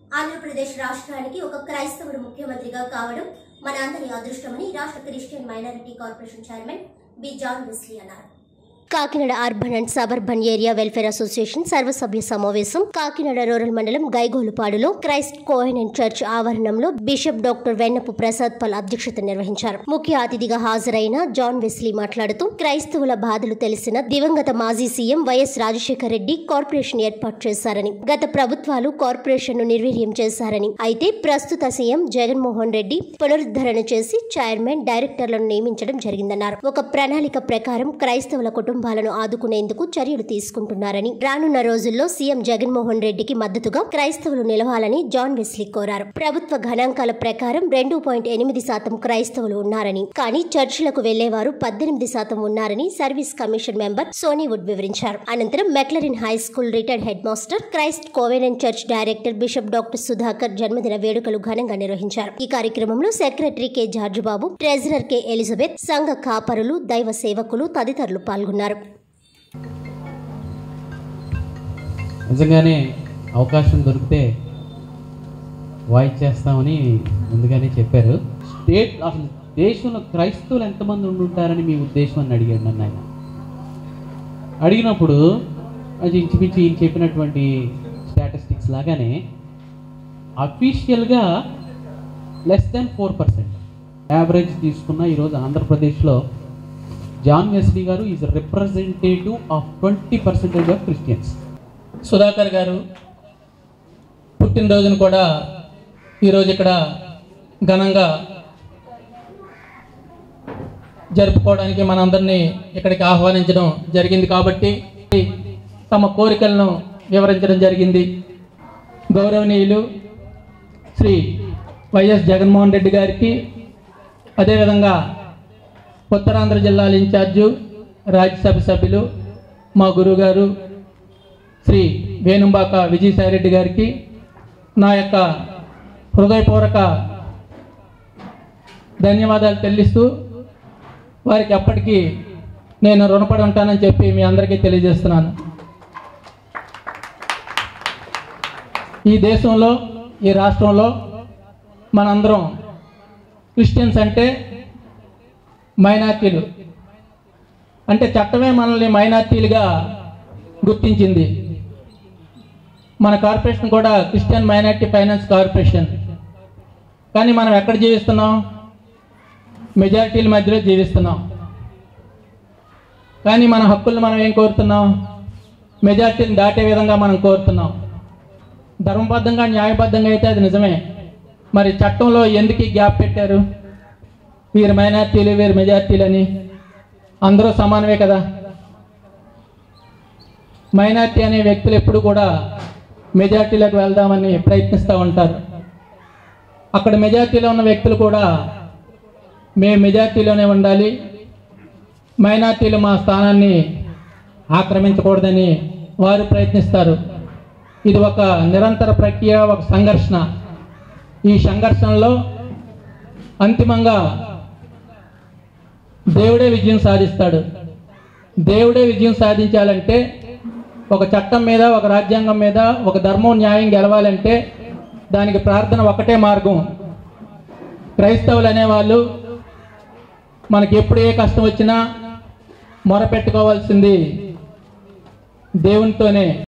ఆంధ్రప్రదేశ్ రాష్ట్రానికి ఒక క్రైస్తవుడు ముఖ్యమంత్రిగా కావడం మన అందరి అదృష్టమని రాష్ట్ర Christian minority corporation chairman B John Wesley అన్నారు Kakinada urban and suburban area welfare association సర్వసభ్య సమావేశం కాకినాడ రూరల్ మండలం గైగోలుపాడులో క్రైస్ట్ కోహెన్ అండ్ చర్చ్ ఆవరణంలో బిషప్ డాక్టర్ వెన్నపు ప్రసాద్ పల్ అధ్యక్షత నిర్వహించారు ముఖ్య అతిథిగా హాజరైన జాన్ వెస్లీ మాట్లాడుతూ క్రైస్తవుల బాధలు తెలిసిన దివంగత మాజీ CM Y S Rajasekhara Reddy corporation ఏర్పాటు చేశారని గత ప్రభుత్వాలు కార్పొరేషన్ ను నిర్వీర్యం చేశారని అయితే ప్రస్తుత సీఎం జగన్మోహన్ రెడ్డి పునరుద్ధరణ చేసి చైర్మన్ డైరెక్టర్లను నియమించడం జరిగిందన్నారు ఒక ప్రణాళిక ప్రకారం క్రైస్తవుల కుటుంబాలను ఆదుకునేందుకు చర్యలు తీసుకుంటున్నారని రానున్న రోజుల్లో సీఎం జగన్మోహన్ రెడ్డికి మద్దతుగా క్రైస్తవులు నిలవాలని జాన్ వెస్లీ కోరారు ప్రభుత్వ గణాంకాల ప్రకారం రెండు పాయింట్ ఎనిమిది శాతం క్రైస్తవులు ఉన్నారని కానీ చర్చిలకు వెళ్లేవారు పద్దెనిమిది శాతం ఉన్నారని సర్వీస్ కమిషన్ మెంబర్ సోనీవుడ్ వివరించారు అనంతరం McLaren high school retired head master Christ covenant church director bishop doctor Sudhakar జన్మదిన వేడుకలు ఘనంగా నిర్వహించారు ఈ కార్యక్రమంలో secretary K జార్జుబాబు treasurer K Elizabeth సంఘ కాపరులు దైవ సేవకులు తదితరులు పాల్గొన్నారు నిజంగానే అవకాశం దొరికితే వాయిస్ చేస్తామని ముందుగానే చెప్పారు స్టేట్ అసలు దేశంలో క్రైస్తవులు ఎంతమంది ఉండుంటారని మీ ఉద్దేశం అని అడిగాడు నన్ను ఆయన అడిగినప్పుడు అది ఇంచుమించు ఈయన చెప్పినటువంటి స్టాటిస్టిక్స్ లాగానే అఫీషియల్గా less than four percent average తీసుకున్న ఈరోజు ఆంధ్రప్రదేశ్లో జాన్ వెస్లీ గారు is representative of twenty percentage of Christians Sudhakar గారు పుట్టినరోజును కూడా ఈరోజు ఇక్కడ ఘనంగా జరుపుకోవడానికి మనందరినీ ఇక్కడికి ఆహ్వానించడం జరిగింది కాబట్టి తమ కోరికలను వివరించడం జరిగింది గౌరవనీయులు శ్రీ వైఎస్ జగన్మోహన్ రెడ్డి గారికి అదేవిధంగా ఉత్తరాంధ్ర జిల్లాల ఇన్ఛార్జు రాజ్యసభ సభ్యులు మా గురువుగారు శ్రీ వేణుంబాక విజయసాయిరెడ్డి గారికి నా యొక్క హృదయపూర్వక ధన్యవాదాలు చెల్లిస్తూ వారికి ఎప్పటికీ నేను రుణపడి ఉంటానని చెప్పి మీ అందరికీ తెలియజేస్తున్నాను ఈ దేశంలో ఈ రాష్ట్రంలో మనందరం క్రిస్టియన్స్ అంటే మైనార్టీలు అంటే చట్టమే మనల్ని మైనార్టీలుగా గుర్తించింది మన కార్పొరేషన్ కూడా క్రిస్టియన్ మైనార్టీ ఫైనాన్స్ కార్పొరేషన్ కానీ మనం ఎక్కడ జీవిస్తున్నాం మెజారిటీల మధ్యలో జీవిస్తున్నాం కానీ మన హక్కులను మనం ఏం కోరుతున్నాం మెజారిటీని దాటే విధంగా మనం కోరుతున్నాం ధర్మబద్ధంగా న్యాయబద్ధంగా అయితే అది నిజమే మరి చట్టంలో ఎందుకు ఈ గ్యాప్ పెట్టారు వీరు మైనార్టీలు వీరు మెజార్టీలు అని అందరూ సమానమే కదా మైనార్టీ అనే వ్యక్తులు ఎప్పుడు కూడా మెజార్టీలోకి వెళ్దామని ప్రయత్నిస్తూ ఉంటారు అక్కడ మెజార్టీలో ఉన్న వ్యక్తులు కూడా మేము మెజార్టీలోనే ఉండాలి మైనార్టీలు మా స్థానాన్ని ఆక్రమించకూడదని వారు ప్రయత్నిస్తారు ఇది ఒక నిరంతర ప్రక్రియ ఒక సంఘర్షణ ఈ సంఘర్షణలో అంతిమంగా దేవుడే విజయం సాధిస్తాడు దేవుడే విజయం సాధించాలంటే ఒక చట్టం మీద ఒక రాజ్యాంగం మీద ఒక ధర్మం న్యాయం గెలవాలంటే దానికి ప్రార్థన ఒకటే మార్గం క్రైస్తవులు అనేవాళ్ళు మనకి ఎప్పుడు ఏ కష్టం వచ్చినా మొరపెట్టుకోవాల్సింది దేవునితోనే